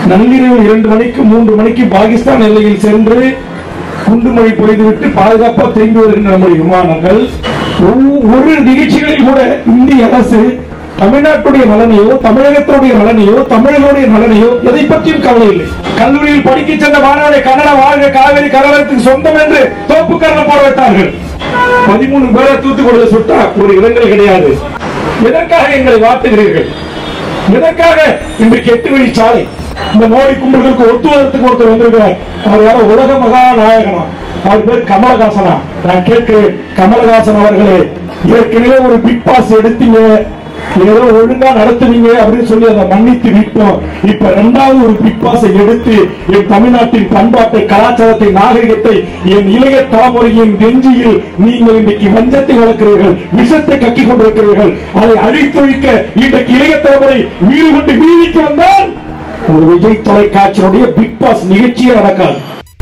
நள்ளிரவு இரண்டு மணிக்கு மூன்று மணிக்கு பாகிஸ்தான் எல்லையில் சென்று குண்டுமழை பொய்துவிட்டு பாதுகாப்பா திரும்பி வருகின்ற நம்முடைய விமானங்கள் ஒவ்வொரு- ஒரு நிகழ்ச்சிகளில் கூட இந்திய அரசு தமிழ்நாட்டுடைய நலனையோ தமிழகத்துடைய நலனையோ தமிழர்களுடைய நலனையோ எதை பற்றியும் கவலை இல்லை கல்லூரியில் படிக்க சென்ற மாணவனை கன்னட வாழ்க காவிரி கரவரத்துக்கு சொந்தம் என்று தோப்பு கரணம் போட வைத்தார்கள் பதிமூணு பேரை தூத்துக்குடியில் சுட்டா ஒரு இடங்கள் கிடையாது எதற்காக எங்களை வாட்டுகிறீர்கள் எதற்காக இன்றைக்கு எட்டு வழி சாலை இந்த மோடி கும்பல்களுக்கு ஒத்துவதற்கு ஒருத்தர் வந்திருக்கிறார் அவர் யாரோ உலக மகாநாயகனா அவர் பேர் கமலஹாசனா நான் கேட்கிறேன் கமலஹாசன் அவர்களே ஏற்கனவே ஒரு பிக் பாஸ் எடுத்தீங்க ஏதோ ஒழுங்கா நடத்துவீங்க அப்படின்னு சொல்லி அதை மன்னித்து விட்டோம் இப்ப இரண்டாவது ஒரு பிக் பாஸை எடுத்து என் தமிழ்நாட்டின் பண்பாட்டை கலாச்சாரத்தை நாகரிகத்தை என் இளைய தலைமுறையின் நெஞ்சியில் நீங்கள் இன்றைக்கு வஞ்சத்தை வளர்க்கிறீர்கள் விஷத்தை கக்கிக் கொண்டிருக்கிறீர்கள் அதை அழித்தொழிக்க இன்றைக்கு இளைய தலைமுறை வீடு கொண்டு வீதிக்கு வந்தால் ஒரு விஜய் தொலைக்காட்சியினுடைய பிக் பாஸ் நிகழ்ச்சியே நடக்காது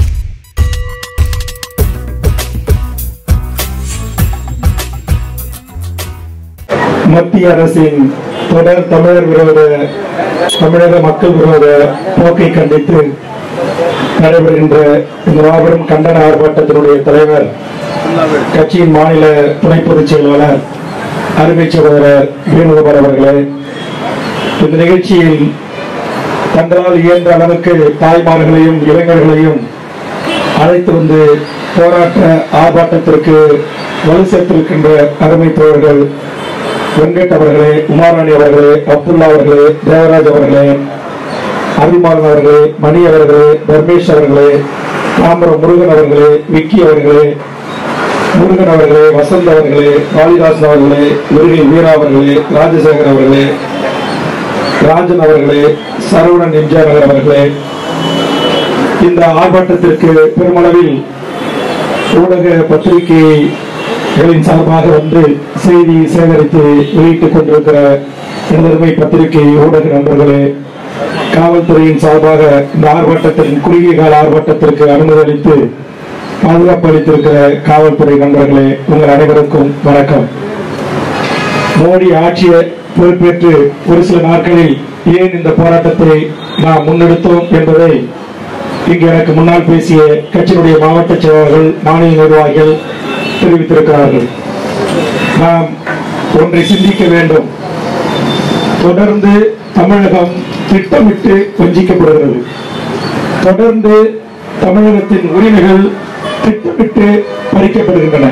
மத்திய அரசின் தொடர் தமிழர் விரோத தமிழக மக்கள் விரோத போக்கை கண்டித்து நடைபெறுகின்ற இந்த மாபெரும் கண்டன ஆர்ப்பாட்டத்தினுடைய தலைவர் கட்சியின் மாநில துணை பொதுச் செயலாளர் அருமை சகோதரர் வேணுகோபால் அவர்களே இந்த நிகழ்ச்சியில் தங்களால் இயன்ற அளவுக்கு தாய்மார்களையும் இளைஞர்களையும் அழைத்து வந்து போராட்ட ஆர்ப்பாட்டத்திற்கு வலு சேர்த்திருக்கின்ற அருமை தோழர்கள் வெங்கட் அவர்களே உமாராணி அவர்களே அப்துல்லா அவர்களே தேவராஜ் அவர்களே அபிமான் அவர்களே மணி அவர்களே தர்மேஷ் அவர்களே தாம்பரம் முருகன் அவர்களே விக்கி அவர்களே முருகன் அவர்களே வசந்த் அவர்களே காளிதாசன் அவர்களே முருகை வீரா அவர்களே ராஜசேகர் அவர்களே ராஜன் அவர்களே சரவணன் எம்ஜிஆர் நகர் அவர்களே இந்த ஆர்ப்பாட்டத்திற்கு பெருமளவில் ஊடக பத்திரிகைகளின் சார்பாக வந்து செய்தி சேகரித்து வெளியிட்டுக் கொண்டிருக்கிற எனதருமை பத்திரிகை ஊடக நண்பர்களே காவல்துறையின் சார்பாக இந்த ஆர்ப்பாட்டத்தின் குறுகிய கால ஆர்ப்பாட்டத்திற்கு அனுமதி அளித்து பாதுகாப்பு அளித்திருக்கிற காவல்துறை நண்பர்களே உங்கள் அனைவருக்கும் வணக்கம் மோடி ஆட்சியை பொறுப்பேற்று ஒரு சில நாட்களில் ஏன் இந்த போராட்டத்தை நாம் முன்னெடுத்தோம் என்பதை இங்கு எனக்கு முன்னால் பேசிய கட்சியினுடைய மாவட்ட செயலாளர்கள் மாநில நிர்வாகிகள் தெரிவித்திருக்கிறார்கள் நாம் ஒன்றை சிந்திக்க வேண்டும் தொடர்ந்து தமிழகம் திட்டமிட்டு வஞ்சிக்கப்படுகிறது தொடர்ந்து தமிழகத்தின் உரிமைகள் திட்டமிட்டு பறிக்கப்படுகின்றன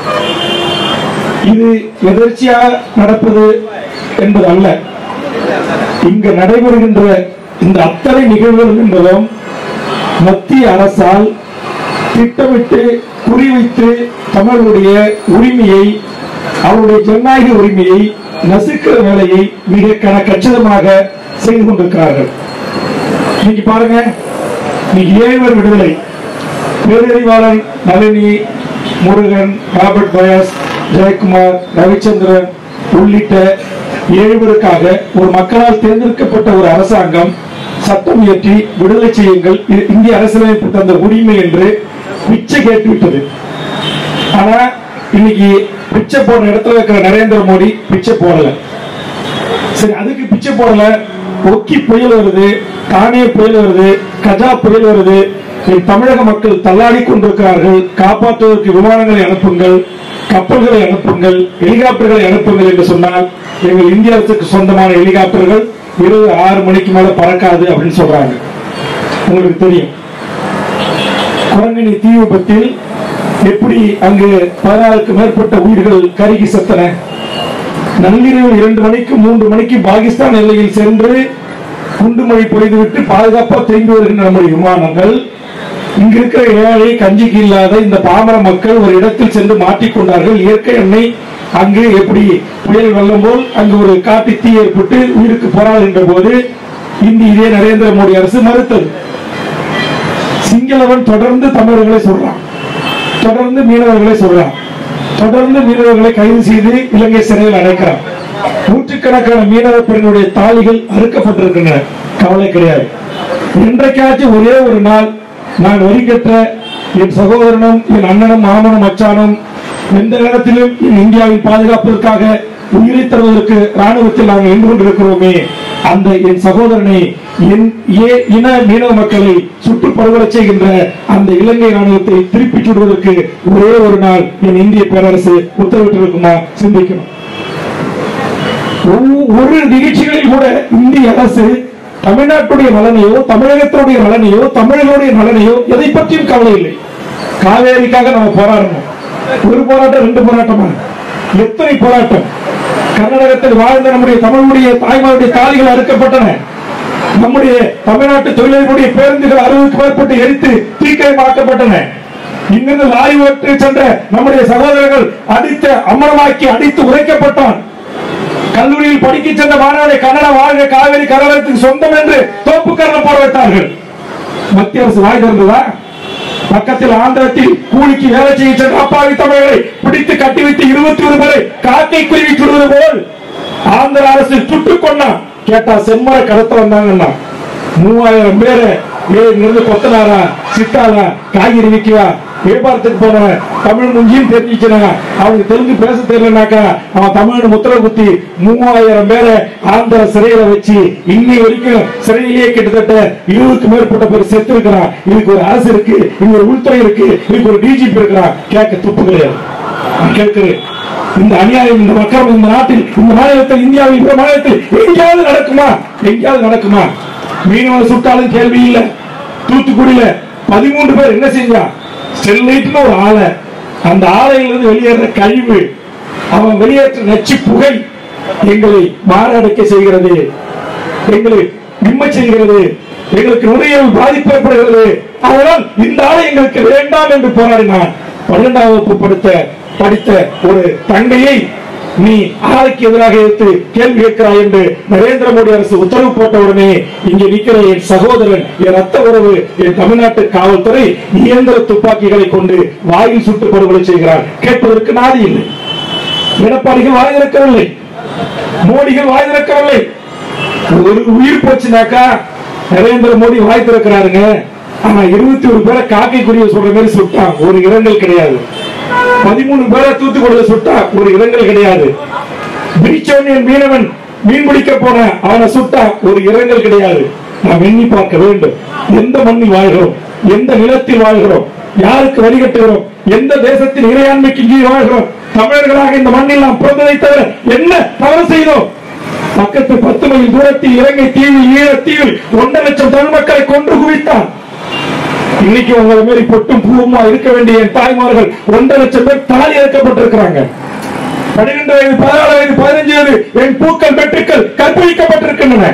இது எதர்ச்சியா நடப்பது என்பது அல்ல இங்கு நடைபெறுகின்ற இந்த அத்தனை நிகழ்வுகள் என்பதும் மத்திய அரசால் திட்டமிட்டு குறிவைத்து தமிழருடைய உரிமையை அவருடைய ஜனநாயக உரிமையை நசுக்கிற வேலையை மிக கன கச்சிதமாக செய்து கொண்டிருக்கிறார்கள் இன்னைக்கு பாருங்க இன்னைக்கு ஏழ்வர் விடுதலை பேரறிவாளன் நளினி முருகன் ராபர்ட் பயஸ் ஜெயக்குமார் ரவிச்சந்திரன் உள்ளிட்ட ஏழுவருக்காக ஒரு மக்களால் தேர்ந்தெடுக்கப்பட்ட ஒரு அரசாங்கம் சட்டம் இயற்றி விடுதலை செய்யுங்கள் இது இந்திய அரசியலமைப்பு தந்த உரிமை என்று பிச்சை கேட்டுவிட்டது ஆனா இன்னைக்கு பிச்சை போடுற இடத்துல இருக்கிற நரேந்திர மோடி பிச்சை போடல சரி அதுக்கு பிச்சை போடல ஒக்கி புயல் வருது தானே புயல் வருது கஜா புயல் வருது என் தமிழக மக்கள் தள்ளாடி கொண்டிருக்கிறார்கள் காப்பாற்றுவதற்கு விமானங்களை அனுப்புங்கள் கப்பல்களை அனுப்புங்கள் ஹெலிகாப்டர்களை அனுப்புங்கள் என்று சொன்னால் எங்கள் இந்திய அரசுக்கு சொந்தமான ஹெலிகாப்டர்கள் இரவு ஆறு மணிக்கு மேல பறக்காது அப்படின்னு சொல்றாங்க உங்களுக்கு தெரியும் குரங்கணி தீ விபத்தில் எப்படி அங்கு பதினாறுக்கு மேற்பட்ட உயிர்கள் கருகி செத்தன நள்ளிரவு இரண்டு மணிக்கு மூன்று மணிக்கு பாகிஸ்தான் எல்லையில் சென்று குண்டுமழை பொய்துவிட்டு பாதுகாப்பா திரும்பி வருகின்ற நம்முடைய விமானங்கள் இங்க இருக்கிற ஏழை கஞ்சிக்கு இல்லாத இந்த பாமர மக்கள் ஒரு இடத்தில் சென்று மாட்டிக்கொண்டார்கள் இயற்கை எண்ணெய் அங்கு எப்படி புயல் வெள்ளம் போல் அங்கு ஒரு காட்டு தீ ஏற்பட்டு உயிருக்கு போராடுகின்ற போது இந்திய இதே நரேந்திர மோடி அரசு மறுத்தது சிங்களவன் தொடர்ந்து தமிழர்களை சொல்றான் தொடர்ந்து மீனவர்களை சொல்றான் தொடர்ந்து மீனவர்களை கைது செய்து இலங்கை சிறையில் அடைக்கிறான் நூற்றுக்கணக்கான மீனவ பெண்ணுடைய தாலிகள் அறுக்கப்பட்டிருக்கின்றன கவலை கிடையாது இன்றைக்காச்சும் ஒரே ஒரு நாள் நான் வரி கட்ட என் சகோதரனும் என் அண்ணனும் மாமனும் மச்சானும் எந்த நேரத்திலும் என் இந்தியாவின் பாதுகாப்பிற்காக உயிரை தருவதற்கு ராணுவத்தில் நாங்கள் நின்று கொண்டிருக்கிறோமே அந்த என் சகோதரனை என் ஏ- இன மீனவ மக்களை சுட்டு படுகொலை செய்கின்ற அந்த இலங்கை ராணுவத்தை திருப்பி சுடுவதற்கு ஒரே ஒரு நாள் என் இந்திய பேரரசு உத்தரவிட்டிருக்குமா சிந்திக்கணும் ஒவ்வொரு- ஒரு நிகழ்ச்சிகளில் கூட இந்திய அரசு தமிழ்நாட்டுடைய நலனையோ தமிழகத்தினுடைய நலனையோ தமிழர்களுடைய நலனையோ எதை பற்றியும் கவலை இல்லை காவேரிக்காக நம்ம போராடணும் ஒரு போராட்டம் ரெண்டு போராட்டமா எத்தனை போராட்டம் கர்நாடகத்தில் வாழ்ந்த நம்முடைய தமிழுடைய தாய்மாருடைய தாலிகள் அறுக்கப்பட்டன நம்முடைய தமிழ்நாட்டு தொழிலாளர்களுடைய பேருந்துகள் அறுபதுக்கு மேற்பட்டு எரித்து தீக்கிரமாக்கப்பட்டன இங்கிருந்து லாரி ஓட்டு சென்ற நம்முடைய சகோதரர்கள் அடித்த அம்மனமாக்கி அடித்து உரைக்கப்பட்டான் கல்லூரியில் படிக்க சென்ற மாணவரை கன்னட வாழ்க காவிரி கரவரத்துக்கு சொந்தம் என்று தோப்பு கரணம் போட வைத்தார்கள் மத்திய அரசு வாய் திறந்ததா பக்கத்தில் ஆந்திரத்தில் கூலிக்கு வேலை செய்ய சென்ற அப்பாவி தமிழர்களை பிடித்து கட்டி வைத்து இருபத்தி ஒரு பேரை காக்கை குருவி சுடுவது போல் ஆந்திர அரசு சுட்டுக் கொண்டான் கேட்டா செம்மர கடத்த வந்தாங்கன்னா மூவாயிரம் பேரை ஏ இங்கிருந்து கொத்தனாரா சித்தாரா காய்கறி விற்கவா வியாபாரத்துக்கு போனவன் தமிழ் முஞ்சியும் தெரிஞ்சுச்சுனா அவனுக்கு தெலுங்கு பேச தெரியலனாக்கா அவன் தமிழ் முத்திர குத்தி மூவாயிரம் பேரை ஆந்திர சிறையில வச்சு இன்னி வரைக்கும் சிறையிலேயே கிட்டத்தட்ட இருபதுக்கு மேற்பட்ட பேர் செத்து இருக்கிறான் இதுக்கு ஒரு அரசு இருக்கு இங்க ஒரு உள்துறை இருக்கு இதுக்கு ஒரு டிஜிபி இருக்கிறான் கேட்க துப்பு கிடையாது நான் கேட்கிறேன் இந்த அநியாயம் இந்த மக்கள் இந்த நாட்டில் இந்த மாநிலத்தில் இந்தியாவில் இந்த மாநிலத்தில் எங்கேயாவது நடக்குமா எங்கேயாவது நடக்குமா மீனவ சுட்டாலும் கேள்வி இல்ல தூத்துக்குடியில பதிமூன்று பேர் என்ன செஞ்சான் ஸ்டெர்லைட்னு ஒரு ஆலை அந்த ஆலையிலிருந்து வெளியேற கழிவு அவன் வெளியேற்ற நச்சு புகை எங்களை மாரடைக்க செய்கிறது எங்களை நிம்ம செய்கிறது எங்களுக்கு நுரையீரல் பாதிப்பு ஏற்படுகிறது அதனால் இந்த ஆலை எங்களுக்கு வேண்டாம் என்று போராடினான் பன்னெண்டாம் வகுப்பு படித்த படித்த ஒரு தங்கையை நீ ஆலைக்கு எதிராக எடுத்து கேள்வி கேட்கிறாய் என்று நரேந்திர மோடி அரசு உத்தரவு போட்ட உடனே இங்கே நிற்கிற என் சகோதரன் என் ரத்த உறவு என் தமிழ்நாட்டு காவல்துறை இயந்திர துப்பாக்கிகளை கொண்டு வாயில் சுட்டு படுகொலை செய்கிறார் கேட்பதற்கு நாதி இல்லை எடப்பாடிகள் வாய் திறக்கவில்லை மோடிகள் வாய் திறக்கவில்லை ஒரு உயிர் போச்சுனாக்கா நரேந்திர மோடி வாய் திறக்கிறாருங்க ஆனா இருபத்தி ஒரு பேரை காக்கை குருவி சொல்ற மாதிரி சுட்டான் ஒரு இரங்கல் கிடையாது பதிமூணு பேரை தூத்துக்குடியில சுட்டா ஒரு இரங்கல் கிடையாது பிரிச்சோனியன் மீனவன் மீன் பிடிக்க போன அவனை சுட்டா ஒரு இரங்கல் கிடையாது நாம் எண்ணி பார்க்க வேண்டும் எந்த மண்ணில் வாழ்கிறோம் எந்த நிலத்தில் வாழ்கிறோம் யாருக்கு வழிகட்டுகிறோம் எந்த தேசத்தின் இறையாண்மைக்கு இங்கே வாழ்கிறோம் தமிழர்களாக இந்த மண்ணில் நாம் பிறந்ததை தவிர என்ன தவறு செய்தோம் பக்கத்து பத்து மைல் தூரத்தில் இலங்கை தீவில் ஈழத்தீவில் ஒன்றரை லட்சம் தமிழ் மக்களை கொன்று குவித்தான் இன்னைக்கு உங்களை மாரி பொட்டும் பூவுமா இருக்க வேண்டிய என் தாய்மார்கள் ஒன்றரை லட்சம் பேர் தாலி இறக்கப்பட்டிருக்கிறாங்க பன்னிரெண்டு வயது பதினாலு வயது பதினஞ்சு வயது என் பூக்கள் மெட்டுக்கள் கற்பழிக்கப்பட்டிருக்கின்றன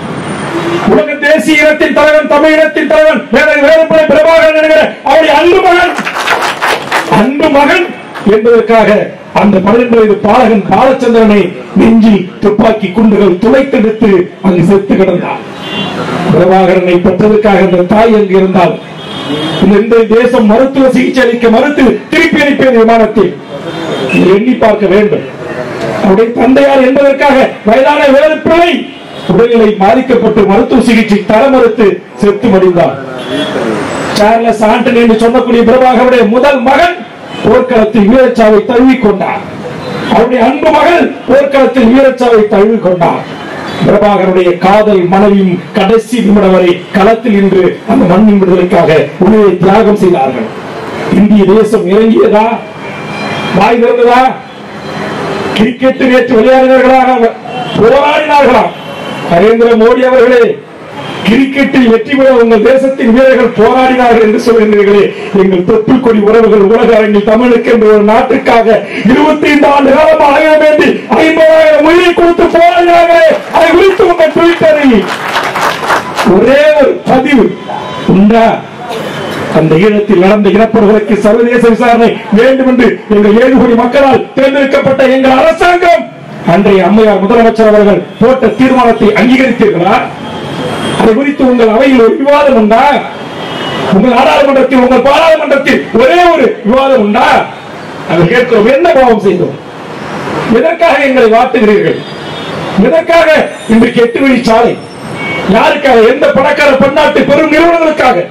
உலக தேசிய இனத்தின் தலைவன் தமிழ் இனத்தின் தலைவன் வேற வேறுபடை பிரபாகரன் என்கிற அவருடைய அன்பு மகன் அன்பு மகன் என்பதற்காக அந்த பன்னிரண்டு வயது பாலகன் பாலச்சந்திரனை நெஞ்சில் துப்பாக்கி குண்டுகள் துளைத்தெடுத்து அங்கு செத்து கிடந்தான் பிரபாகரனை பெற்றதற்காக அந்த தாய் அங்கு இருந்தால் இந்த இந்த தேசம் மருத்துவ சிகிச்சை அளிக்க மறுத்து திருப்பி அனுப்பியது விமானத்தில் இதை எண்ணி பார்க்க வேண்டும் அவருடைய தந்தையார் என்பதற்காக வயதான வேறு பிள்ளை உடல்நிலை பாதிக்கப்பட்டு மருத்துவ சிகிச்சை தர மறுத்து செத்து மடிந்தார் சார்லஸ் ஆண்டனி என்று சொல்லக்கூடிய பிரபாகருடைய முதல் மகன் போர்க்களத்தில் வீரச்சாவை தழுவிக் கொண்டார் அவருடைய அன்பு மகள் போர்க்களத்தில் வீரச்சாவை தழுவிக் கொண்டார் பிரபாகருடைய காதல் மனைவியும் கடைசி நிமிடம் வரை களத்தில் நின்று அந்த மண்ணின் விடுதலைக்காக உயிரை தியாகம் செய்தார்கள் இந்திய தேசம் இறங்கியதா வாய் திறந்ததா கிரிக்கெட் நேற்று விளையாடினார்களாக போராடினார்களாம் நரேந்திர மோடி அவர்களே கிரிக்கெட்டில் வெற்றி பெற உங்கள் தேசத்தின் வீரர்கள் போராடினார்கள் என்று சொல்கின்றீர்களே எங்கள் தொப்புள் கொடி உறவுகள் உலக அரங்கில் தமிழுக்கு என்ற ஒரு நாட்டுக்காக இருபத்தி ஐந்து ஆண்டு காலமாக ஆக வேண்டி ஐம்பதாயிரம் உயிரை கொடுத்து போராடினார்களே அதை குறித்து உங்கள் ட்விட்டரில் ஒரே ஒரு பதிவு உண்டா அந்த ஈழத்தில் நடந்த இனப்படுகொலைக்கு சர்வதேச விசாரணை வேண்டும் என்று எங்கள் ஏழு கோடி மக்களால் தேர்ந்தெடுக்கப்பட்ட எங்கள் அரசாங்கம் அன்றைய அம்மையார் முதலமைச்சர் அவர்கள் போட்ட தீர்மானத்தை அங்கீகரித்தீர்களா அது குறித்து உங்கள் அவையில் ஒரு விவாதம் உண்டா உங்கள் நாடாளுமன்றத்தில் உங்கள் பாராளுமன்றத்தில் ஒரே ஒரு விவாதம் உண்டா அதை கேட்கிறோம் என்ன பாவம் செய்தோம் எதற்காக எங்களை வாட்டுகிறீர்கள் எதற்காக இன்றைக்கு எட்டு வழி சாலை யாருக்காக எந்த பணக்கார பன்னாட்டு பெரும் நிறுவனங்களுக்காக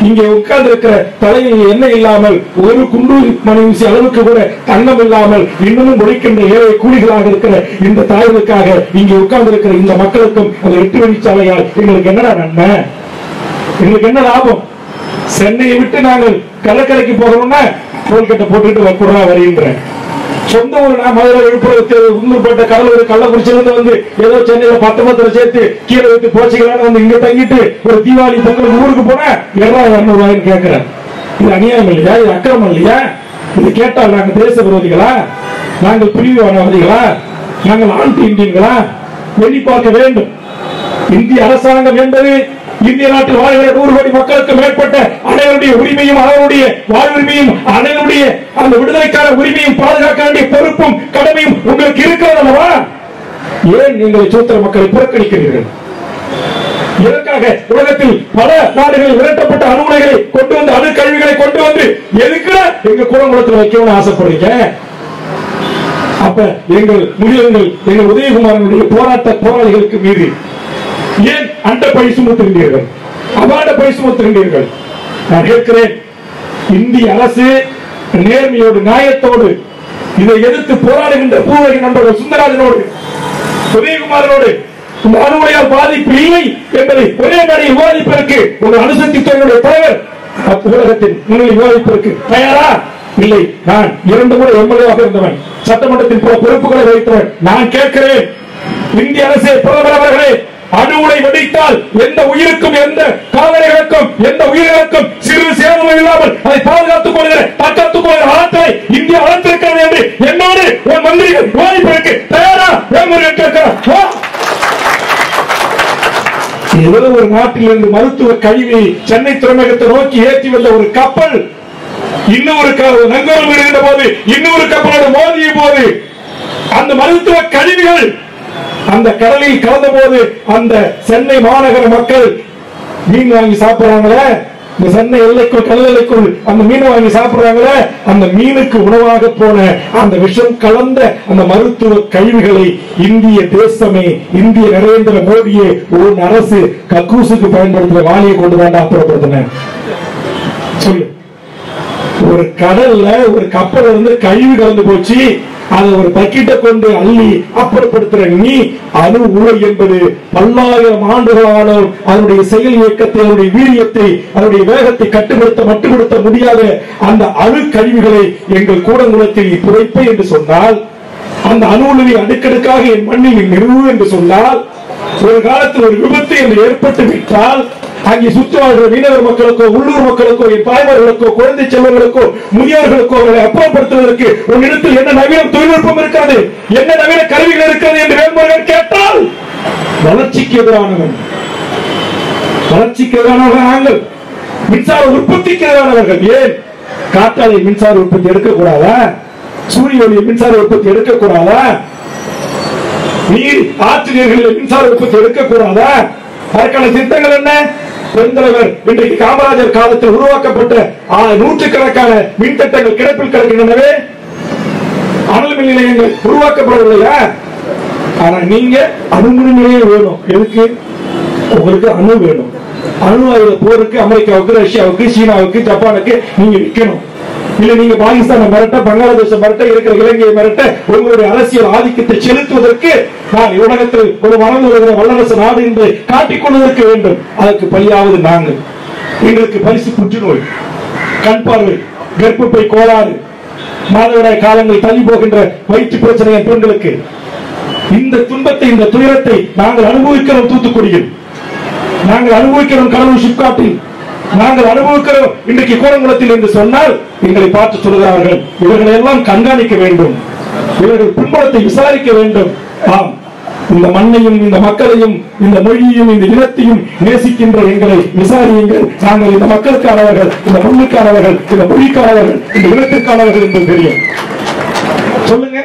இங்கே உட்கார்ந்து இருக்கிற தலையில் எண்ணெய் இல்லாமல் ஒரு குண்டு மணி வீசி அளவுக்கு கூட தங்கம் இல்லாமல் இன்னமும் உழைக்கின்ற ஏழை கூலிகளாக இருக்கிற இந்த தாய்களுக்காக இங்கே உட்கார்ந்து இருக்கிற இந்த மக்களுக்கும் அந்த எட்டு வழிச்சாலையால் எங்களுக்கு என்னடா நன்மை எங்களுக்கு என்ன லாபம் சென்னையை விட்டு நாங்கள் கடற்கரைக்கு போகணும்னா டோல்கேட்டை போட்டுட்டு வக்கூடா வருகின்றேன் சொந்த ஊர் நான் மதுரை விழுப்புரம் உங்கள்பட்ட கடலூர் கள்ளக்குறிச்சியில இருந்து வந்து ஏதோ சென்னையில பத்தொன்பதுல சேர்த்து கீழே வைத்து போச்சுக்கலான்னு வந்து இங்க தங்கிட்டு ஒரு தீபாவளி பொங்கலுக்கு ஊருக்கு போனா இருநூறு இருநூறு ரூபாய்னு கேட்கிறேன் இது அநியாயம் இல்லையா இது அக்கிரமம் இல்லையா இது கேட்டால் நாங்கள் தேச விரோதிகளா நாங்கள் பிரிவுவானவாதிகளா நாங்கள் ஆன்டி இந்தியன்களா எண்ணி பார்க்க வேண்டும் இந்திய அரசாங்கம் என்பது இந்திய நாட்டில் வாழ்கிற நூறு கோடி மக்களுக்கு மேற்பட்ட அனைவருடைய உரிமையும் அவருடைய வாழ்வுரிமையும் அனைவருடைய அந்த விடுதலைக்கான உரிமையும் பாதுகாக்க வேண்டிய பொறுப்பும் கடமையும் உங்களுக்கு இருக்கிறது அல்லவா ஏன் நீங்கள் சூத்திர மக்களை புறக்கணிக்கிறீர்கள் இதற்காக உலகத்தில் பல நாடுகளில் விரட்டப்பட்ட அணுகுலைகளை கொண்டு வந்து அணு கழிவுகளை கொண்டு வந்து எதுக்கு எங்க குளங்குளத்தில் வைக்கணும்னு ஆசைப்படுறீங்க அப்ப எங்கள் முதியவர்கள் எங்கள் உதயகுமாரனுடைய போராட்ட போராளிகளுக்கு மீது ஏன் அண்ட பழி சுமத்துகின்றீர்கள் அபாண்ட பழி சுமத்துகின்றீர்கள் நான் கேட்கிறேன் இந்திய அரசு நேர்மையோடு நியாயத்தோடு இதை எதிர்த்து போராடுகின்ற பூவகி நண்பர்கள் சுந்தராஜனோடு உதயகுமாரனோடு இந்த அணுகுலையால் பாதிப்பு இல்லை என்பதை ஒரே மேடையில் விவாதிப்பதற்கு ஒரு அணுசக்தி துறையினுடைய தலைவர் அப்ப உலகத்தின் முன்னிலை விவாதிப்பதற்கு தயாரா இல்லை நான் இரண்டு முறை எம்எல்ஏவாக இருந்தவன் சட்டமன்றத்தின் பல பொறுப்புகளை வைத்தவன் நான் கேட்கிறேன் இந்திய அரசே பிரதமர் அவர்களே அணு உலை வெடித்தால் எந்த உயிருக்கும் எந்த கால்நடைகளுக்கும் எந்த உயிர்களுக்கும் சிறு சேதமும் இல்லாமல் அதை பாதுகாத்துக் கொள்கிற தற்காத்துக் கொள்கிற ஆற்றலை இந்தியா வளர்த்திருக்கிறது என்று என்னோடு உன் மந்திரிகள் விவாதிப்பதற்கு தயாரா வேல்முருகன் கேட்கிறார் வா. ஏதோ ஒரு நாட்டிலிருந்து மருத்துவ கழிவை சென்னை துறைமுகத்தை நோக்கி ஏற்றி வந்த ஒரு கப்பல் இன்னொரு க- நங்கூரம் விடுகின்ற போது இன்னொரு கப்பலோடு மோதிய போது அந்த மருத்துவ கழிவுகள் அந்த கடலில் கலந்த போது அந்த சென்னை மாநகர மக்கள் மீன் வாங்கி சாப்பிடுறாங்களே இந்த சென்னை எல்லைக்குள் கடல் எல்லைக்குள் அந்த மீன் வாங்கி சாப்பிடுறாங்களே அந்த மீனுக்கு உணவாக போன அந்த விஷம் கலந்த அந்த மருத்துவ கழிவுகளை இந்திய தேசமே இந்திய நரேந்திர மோடியே ஒரு அரசு கக்கூசுக்கு பயன்படுத்துற வாளியை கொண்டு தான் அப்புறப்படுத்தின சொல்லு ஒரு கடல்ல ஒரு கப்பல் வந்து கழிவு கலந்து போச்சு அதை ஒரு பக்கெட்டை கொண்டு அள்ளி அப்புறப்படுத்துற நீ அணு உலை என்பது பல்லாயிரம் ஆண்டுகளாலும் அதனுடைய செயல் இயக்கத்தை அதனுடைய வீரியத்தை அதனுடைய வேகத்தை கட்டுப்படுத்த மட்டுப்படுத்த முடியாத அந்த அணு கழிவுகளை எங்கள் கூடங்குளத்தில் புதைப்பை என்று சொன்னால் அந்த அணு உலையை அடுக்கடுக்காக என் மண்ணில் நிறுவு என்று சொன்னால் ஒரு காலத்தில் ஒரு விபத்து என்று ஏற்பட்டு விட்டால் அங்கே சுற்றி வாழ்கிற மீனவர் மக்களுக்கோ உள்ளூர் மக்களுக்கோ என் தாய்மார்களுக்கோ குழந்தை செல்வங்களுக்கோ முதியோர்களுக்கோ அவர்களை அப்புறப்படுத்துவதற்கு உன்னிடத்தில் என்ன நவீன தொழில்நுட்பம் இருக்கிறது என்ன நவீன கருவிகள் இருக்கிறது என்று வேல்முருகன் கேட்டால் வளர்ச்சிக்கு எதிரானவன் வளர்ச்சிக்கு எதிரானவர்கள் நாங்கள் மின்சார உற்பத்திக்கு எதிரானவர்கள் ஏன் காற்றாலை மின்சார உற்பத்தி எடுக்கக்கூடாதா சூரிய ஒளி மின்சார உற்பத்தி எடுக்கக்கூடாதா நீர் ஆற்று நீர்களில் மின்சார உற்பத்தி எடுக்கக்கூடாதா அதற்கான திட்டங்கள் என்ன பெருந்தலைவர் இன்றைக்கு காமராஜர் காலத்தில் உருவாக்கப்பட்ட ஆ, நூற்றுக்கணக்கான மின் திட்டங்கள் கிடப்பில் கிடக்கின்றனவே அனல் மின் நிலையங்கள் உருவாக்கப்படவில்லையா ஆனா நீங்க அணுமின் நிலையம் வேணும் எதுக்கு உங்களுக்கு அணு வேணும் அணு ஆயுத போருக்கு அமெரிக்காவுக்கு ரஷ்யாவுக்கு சீனாவுக்கு ஜப்பானுக்கு நீங்க விற்கணும் இல்ல நீங்க பாகிஸ்தானை மிரட்ட பங்களாதேச மிரட்ட இருக்கிற இலங்கையை மிரட்ட உங்களுடைய அரசியல் ஆதிக்கத்தை செலுத்துவதற்கு நான் உலகத்தில் ஒரு வளர்ந்து வருகிற வல்லரசு நாடு என்று காட்டிக் கொள்வதற்கு வேண்டும் அதற்கு பலியாவது நாங்கள் எங்களுக்கு பரிசு புற்றுநோய் கண் பார்வை கர்ப்பப்பை கோளாறு மாதவிடாய் காலங்கள் தள்ளி போகின்ற வயிற்று பிரச்சனை என் பெண்களுக்கு இந்த துன்பத்தை இந்த துயரத்தை நாங்கள் அனுபவிக்கிறோம் தூத்துக்குடியில் நாங்கள் அனுபவிக்கிறோம் கடலூர் சிப்காட்டில் நாங்கள் அனுபவிக்கிறோம் இன்றைக்கு கோரங்குளத்தில் என்று சொன்னால் எங்களை பார்த்து சொல்கிறார்கள் இவர்களை எல்லாம் கண்காணிக்க வேண்டும் இவர்கள் பின்புலத்தை விசாரிக்க வேண்டும் ஆம் இந்த மண்ணையும் இந்த மக்களையும் இந்த மொழியையும் இந்த இனத்தையும் நேசிக்கின்ற எங்களை விசாரியுங்கள் நாங்கள் இந்த மக்களுக்கானவர்கள் இந்த மண்ணுக்கானவர்கள் இந்த மொழிக்கானவர்கள் இந்த இனத்திற்கானவர்கள் என்று தெரியும் சொல்லுங்க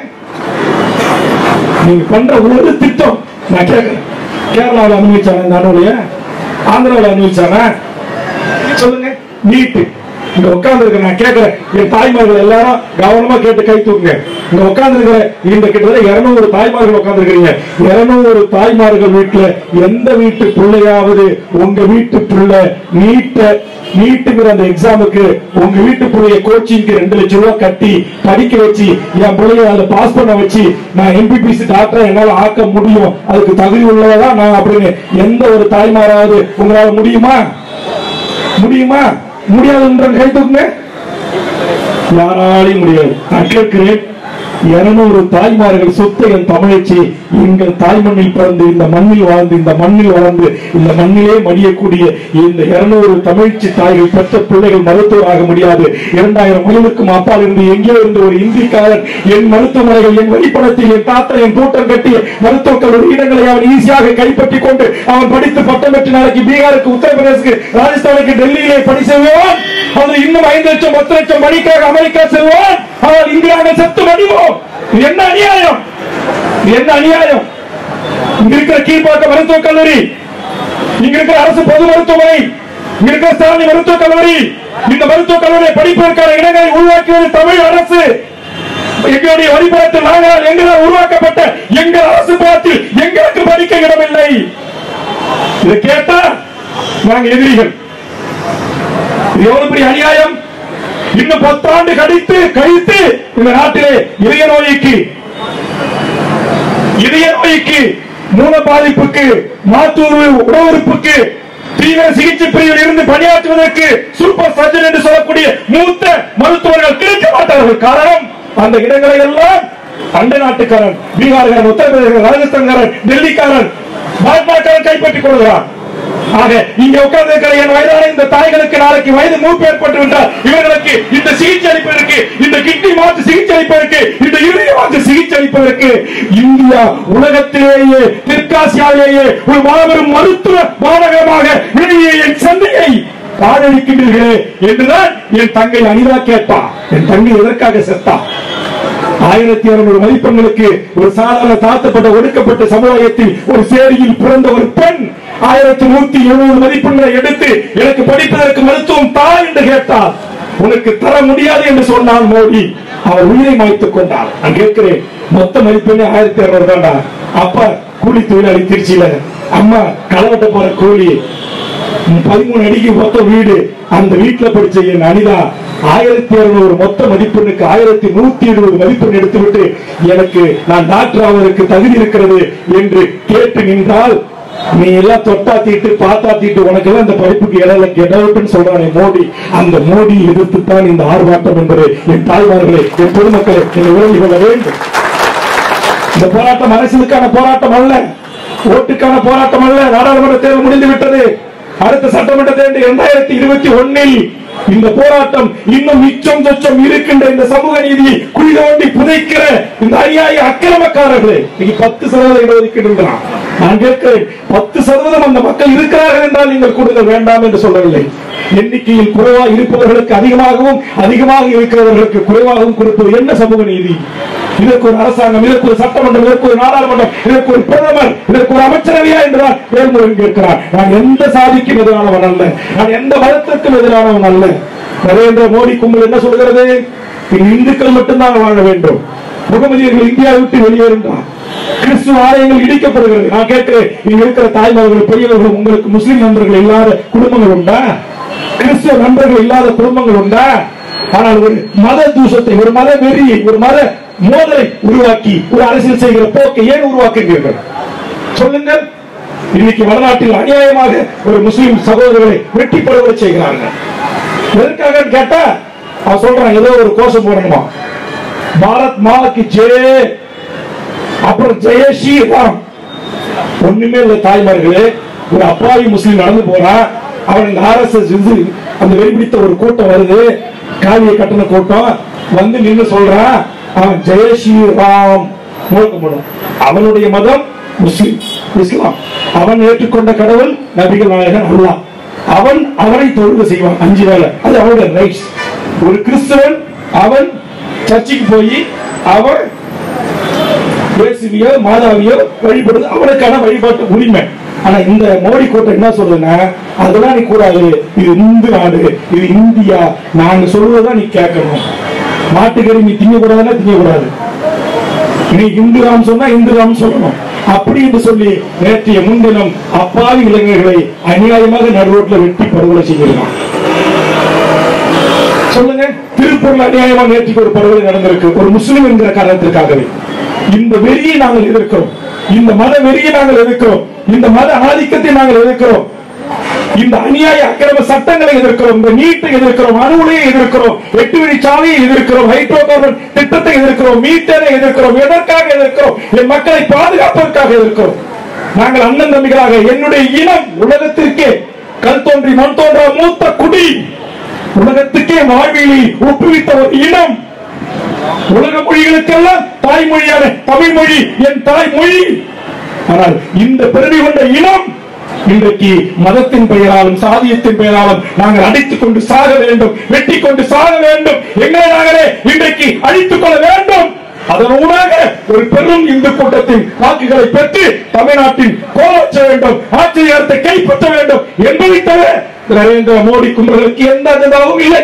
நீங்க பண்ற ஒரு திட்டம் நான் கேட்கிறேன் கேரளாவில் அனுபவிச்சாங்க இந்த அணுவிலைய ஆந்திராவில் அனுபவிச்சாங்க சொல்லுங்க நீட்டு இங்க உட்கார்ந்து இருக்க நான் கேட்கிறேன் என் தாய்மார்கள் எல்லாரும் கவனமா கேட்டு கை தூக்குங்க இங்க உட்கார்ந்து இருக்கிற இந்த கிட்டத்தட்ட இருநூறு தாய்மார்கள் உட்கார்ந்து இருக்கிறீங்க இருநூறு தாய்மார்கள் வீட்டுல எந்த வீட்டு பிள்ளையாவது உங்க வீட்டு பிள்ளை நீட்ட நீட்டுங்கிற அந்த எக்ஸாமுக்கு உங்க வீட்டு பிள்ளைய கோச்சிங்க்கு ரெண்டு லட்சம் ரூபாய் கட்டி படிக்க வச்சு என் பிள்ளைய அதுல பாஸ் பண்ண வச்சு நான் எம்பிபிசி டாக்டர் என்னால ஆக்க முடியும் அதுக்கு தகுதி உள்ளவதான் நான் அப்படின்னு எந்த ஒரு தாய்மாராவது உங்களால முடியுமா முடியுமா முடியாதுன்ற கை தூக்குங்க யாராலையும் முடியாது நான் கேட்கிறேன் இருநூறு தாய்மார்கள் சொத்து என் தமிழச்சி எங்கள் தாய்மண்ணில் பிறந்து இந்த மண்ணில் வாழ்ந்து இந்த மண்ணில் வளர்ந்து இந்த மண்ணிலே மடியக்கூடிய இந்த இருநூறு தமிழ்ச்சி தாய்கள் பெற்ற பிள்ளைகள் மருத்துவராக முடியாது இரண்டாயிரம் மைலுக்கும் அப்பால் இருந்து எங்கே இருந்து ஒரு இந்திக்காரன் என் மருத்துவமனைகள் என் வழிபடத்தில் என் தாத்தா என் கூட்டம் கட்டிய மருத்துவக் கல்லூரி இடங்களை அவன் ஈஸியாக கைப்பற்றிக் கொண்டு அவன் படித்து பட்டம் பெற்று நாளைக்கு பீகாருக்கு உத்தரப்பிரதேசுக்கு ராஜஸ்தானுக்கு டெல்லியிலே பணி செய்வான் அது இன்னும் ஐந்து லட்சம் பத்து லட்சம் மணிக்காக அமெரிக்கா செல்வான் ஆனால் இங்கு நாங்கள் செத்து மடிவோம் இது என்ன அநியாயம் இது என்ன அநியாயம் இங்க இருக்கிற கீழ்பாக்க மருத்துவக் கல்லூரி இங்க இருக்கிற அரசு பொது மருத்துவமனை இங்க இருக்கிற ஸ்டாலின் மருத்துவக் கல்லூரி இந்த மருத்துவக் கல்லூரியை படிப்பதற்கான இடங்களை உருவாக்கியது தமிழ் அரசு எங்களுடைய வழிபாட்டில் நாங்கள் எங்களால் உருவாக்கப்பட்ட எங்கள் அரசு பாத்தில் எங்களுக்கு படிக்க இடமில்லை இதை கேட்டா நாங்கள் எதிரிகள் இது எவ்வளவு பெரிய அநியாயம் இன்னும் பத்தாண்டு கழித்து கழித்து இந்த நாட்டிலே இதய நோய்க்கு இதய நோய்க்கு மூல பாதிப்புக்கு மாத்தூர் உடவுறுப்புக்கு தீவிர சிகிச்சை பிரிவில் இருந்து பணியாற்றுவதற்கு சூப்பர் சர்ஜன் என்று சொல்லக்கூடிய மூத்த மருத்துவர்கள் கிடைக்க மாட்டார்கள் காரணம் அந்த இடங்களை எல்லாம் அண்டை நாட்டுக்காரன் பீகார்காரன் உத்தரப்பிரதேச ராஜஸ்தான்காரன் டெல்லிக்காரன் பாஜகக்காரன் கைப்பற்றிக் கொள்கிறான் ஆக இங்க உட்கார்ந்து இருக்கிற என் வயதான இந்த தாய்களுக்கு நாளைக்கு வயது மூப்பு ஏற்பட்டு விட்டால் இவர்களுக்கு இந்த சிகிச்சை அளிப்பதற்கு இந்த கிட்னி மாற்று சிகிச்சை அளிப்பதற்கு இந்த இருதய மாற்று சிகிச்சை அளிப்பதற்கு இந்தியா உலகத்திலேயே தெற்காசியாவிலேயே ஒரு மாபெரும் மருத்துவ மாநகரமாக விளங்கிய என் சந்தையை காதலிக்கின்றீர்களே என்றுதான் என் தங்கை அனிதா கேட்டா என் தங்கை எதற்காக செத்தா ஆயிரத்தி இருநூறு மதிப்பெண்களுக்கு ஒரு சாதாரண தாழ்த்தப்பட்ட ஒடுக்கப்பட்ட சமுதாயத்தில் ஒரு சேரியில் பிறந்த ஒரு பெண் ஆயிரத்தி நூத்தி எழுபது மதிப்பெண்களை எடுத்து எனக்கு படிப்பதற்கு மருத்துவம் தா என்று கேட்டார் உனக்கு தர முடியாது என்று சொன்னான் மோடி அவர் உயிரை மாய்த்துக் கொண்டார் நான் கேட்கிறேன் மொத்த மதிப்பெண்ணே ஆயிரத்தி இருநூறு தாண்டா அப்பா கூலி தொழிலாளி திருச்சியில அம்மா களவட்ட போற கூலி பதிமூணு அடிக்கு மொத்த வீடு அந்த வீட்டுல படிச்ச என் அனிதா ஆயிரத்தி இருநூறு மொத்த மதிப்பெண்ணுக்கு ஆயிரத்தி நூத்தி எழுபது மதிப்பெண் எடுத்துவிட்டு எனக்கு நான் டாக்டர் ஆவதற்கு தகுதி இருக்கிறது என்று கேட்டு நின்றால் நீ எல்லாம் தொட்டா தீட்டு பார்த்தா தீட்டு உனக்கு எல்லாம் இந்த படிப்புக்கு இடையில கெடவுட்னு சொல்றானே மோடி அந்த மோடி எதிர்த்து தான் இந்த ஆர்ப்பாட்டம் என்பது என் தாய்மார்களே என் பொதுமக்களை நீங்கள் விளங்கிக் கொள்ள வேண்டும் இந்த போராட்டம் அரசியலுக்கான போராட்டம் அல்ல ஓட்டுக்கான போராட்டம் அல்ல நாடாளுமன்ற தேர்வு முடிந்து விட்டது அடுத்த சட்டமன்ற தேர்தல் இரண்டாயிரத்தி இருபத்தி ஒன்னில் இந்த போராட்டம் இன்னும் மிச்சம் சொச்சம் இருக்கின்ற இந்த சமூக நீதியை குழி தோண்டி புதைக்கிற இந்த அநியாய அக்கிரமக்காரர்களே இன்னைக்கு பத்து சதவீதம் இடஒதுக்கீடுன்றான் நான் கேட்கிறேன் பத்து சதவீதம் அந்த மக்கள் இருக்கிறார்கள் என்றால் நீங்கள் கொடுக்க வேண்டாம் என்று சொல்லவில்லை எண்ணிக்கையில் குறைவாக இருப்பவர்களுக்கு அதிகமாகவும் அதிகமாக இருக்கிறவர்களுக்கு குறைவாகவும் கொடுப்பது என்ன சமூக நீதி இதற்கு ஒரு அரசாங்கம் இதற்கு ஒரு சட்டமன்றம் இதற்கு ஒரு நாடாளுமன்றம் இதற்கு ஒரு பிரதமர் இதற்கு ஒரு அமைச்சரவையா என்றுதான் வேல்முருகன் கேட்கிறார் நான் எந்த சாதிக்கும் எதிரானவன் அல்ல நான் எந்த மதத்திற்கும் எதிரானவன் அல்ல நரேந்திர மோடி கும்பல் என்ன சொல்கிறது இங்கு இந்துக்கள் மட்டும்தான் வாழ வேண்டும் முகமதியர்கள் இந்தியாவை விட்டு வெளியேறுகிறார் கிறிஸ்துவ ஆலயங்கள் இடிக்கப்படுகிறது நான் கேட்கிறேன் இங்க இருக்கிற தாய்மார்கள் பெரியவர்கள் உங்களுக்கு முஸ்லிம் நண்பர்கள் இல்லாத குடும்பங்கள் உண்டா கிறிஸ்துவ நண்பர்கள் இல்லாத குடும்பங்கள் உண்டா ஆனால் ஒரு மத தூஷத்தை ஒரு மத வெறியை ஒரு மத மோதலை உருவாக்கி ஒரு அரசியல் செய்கிற போக்கை ஏன் உருவாக்குகிறீர்கள் சொல்லுங்கள் இன்னைக்கு வடநாட்டில் அநியாயமாக ஒரு முஸ்லிம் சகோதரர்களை வெட்டி படுகொலை செய்கிறார்கள் எதற்காக கேட்டா அவன் சொல்றான் ஏதோ ஒரு கோஷம் போடணுமா பாரத் மாவுக்கு ஜெய அப்புறம் ஜெய ஸ்ரீராம் ஒண்ணுமே இல்ல தாய்மார்களே ஒரு அப்பாவி முஸ்லீம் நடந்து போறான் அவன் இந்த ஆர்எஸ்எஸ் இது அந்த வெறிபிடித்த ஒரு கூட்டம் வருது காவிய கட்டண கூட்டம் வந்து நின்னு சொல்றான் அவன் ஜெய ஸ்ரீராம் முழக்கப்படும் அவனுடைய மதம் முஸ்லிம் இஸ்லாம் அவன் ஏற்றுக்கொண்ட கடவுள் நபிகள் நாயகன் அல்லாஹ் அவன் அவனை தொழுகை செய்வான் அஞ்சு வேளை அது அவனுடைய ரைட்ஸ் ஒரு கிறிஸ்தவன் அவன் சர்ச்சுக்கு போய் அவன் இயேசுவியோ மாதாவியோ வழிபடுது அவனுக்கான வழிபாட்டு உரிமை ஆனா இந்த மோடி கூட்டம் என்ன சொல்லுதுன்னா அதெல்லாம் நீ கூடாது இது இந்து நாடு இது இந்தியா நாங்க சொல்வதுதான் நீ கேட்கணும் மாட்டுக்கறி நீ திங்க கூடாதுன்னா திங்க கூடாது நீ இந்து ராம் சொன்னா இந்து ராம் சொல்லணும் அப்படி என்று சொல்லி நேற்றைய முன்தினம் அப்பாவி இளைஞர்களை அநியாயமாக நடுரோட்டில் வெட்டி படுகொலை செய்திருக்கான் சொல்லுங்க திருப்பூர்ல அநியாயமா நேற்றுக்கு ஒரு படுகொலை நடந்திருக்கு ஒரு முஸ்லிம் என்கிற காரணத்திற்காகவே இந்த வெறியை நாங்கள் எதிர்க்கிறோம் இந்த மத வெறியை நாங்கள் எதிர்க்கிறோம் இந்த மத ஆதிக்கத்தை நாங்கள் எதிர்க்கிறோம் இந்த அநியாய அக்கிரம சட்டங்களை எதிர்க்கிறோம் இந்த நீட்டை எதிர்க்கிறோம் அணுகுலையை எதிர்க்கிறோம் எட்டு வழி சாலையை எதிர்க்கிறோம் ஹைட்ரோ கார்பன் திட்டத்தை எதிர்க்கிறோம் மீட்டரை எதிர்க்கிறோம் எதற்காக எதிர்க்கிறோம் என் மக்களை பாதுகாப்பதற்காக எதிர்க்கிறோம் நாங்கள் அண்ணன் தம்பிகளாக என்னுடைய இனம் உலகத்திற்கே கல் தோன்றி மண் தோன்றா மூத்த குடி உலகத்துக்கே வாழ்வியலை ஒப்புவித்த ஒரு இனம் உலக மொழிகளுக்கெல்லாம் தாய்மொழியான தமிழ் மொழி என் தாய்மொழி ஆனால் இந்த பெருமை கொண்ட இனம் இன்றைக்கு மதத்தின் பெயராலும் சாதியத்தின் பெயராலும் நாங்கள் அடித்துக் கொண்டு சாக வேண்டும் வெட்டி கொண்டு சாக வேண்டும் எங்களை நாங்களே இன்றைக்கு அழித்துக் கொள்ள வேண்டும் அதன் ஊடாக ஒரு பெரும் இந்து கூட்டத்தின் வாக்குகளை பெற்று தமிழ்நாட்டின் கோலச்ச வேண்டும் ஆட்சியரத்தை கைப்பற்ற வேண்டும் என்பதை தவிர நரேந்திர மோடி கும்பல்களுக்கு எந்த அஜெண்டாவும் இல்லை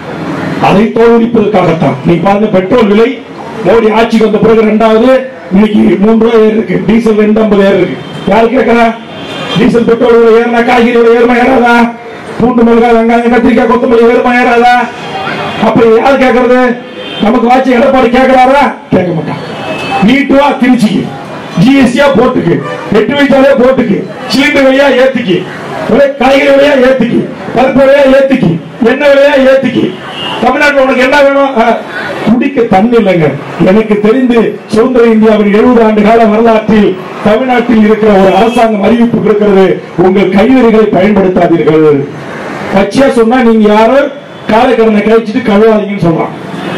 அதை தோல்விப்பதற்காகத்தான் நீ பாருங்க பெட்ரோல் விலை மோடி ஆட்சிக்கு வந்த பிறகு இரண்டாவது இன்னைக்கு மூன்று ரூபாய் ஏறி இருக்கு டீசல் ரெண்டு ஐம்பது ஏறி இருக்கு யாரு கேட்கறா டீசல் பெட்ரோல் விலை ஏறினா காய்கறி விலை ஏறுமா ஏறாதா பூண்டு மிளகாய் வெங்காயம் கத்திரிக்காய் கொத்தமல்லி ஏறுமா ஏறாதா அப்ப யார் கேட்கறது நமக்கு வாட்சி எடப்பாடி கேட்கிறாரா கேட்க மாட்டான் நீட்டுவா திருச்சிக்கு ஜிஎஸ்டியா போட்டுக்கு எட்டு வயசாலே போட்டுக்கு சிலிண்டர் விலையா ஏத்திக்கு விலை காய்கறி விலையா ஏத்திக்கு பருப்பு விலையா ஏத்திக்கு எண்ணெய் விலையா ஏத்திக்கு தமிழ்நாட்டில் உனக்கு என்ன வேணும் ஆ, குடிக்க தண்ணி இல்லைங்க எனக்கு தெரிந்து சுதந்திர இந்தியாவின் எழுபது ஆண்டு கால வரலாற்றில் தமிழ்நாட்டில் இருக்கிற ஒரு அரசாங்கம் அறிவிப்பு இருக்கிறது உங்கள் கைவினைகளை பயன்படுத்தாதீர்கள் கட்சியா சொன்னா நீங்க யாரும் காலக்கடனை கழிச்சிட்டு கழுவாதீங்கன்னு சொல்றான்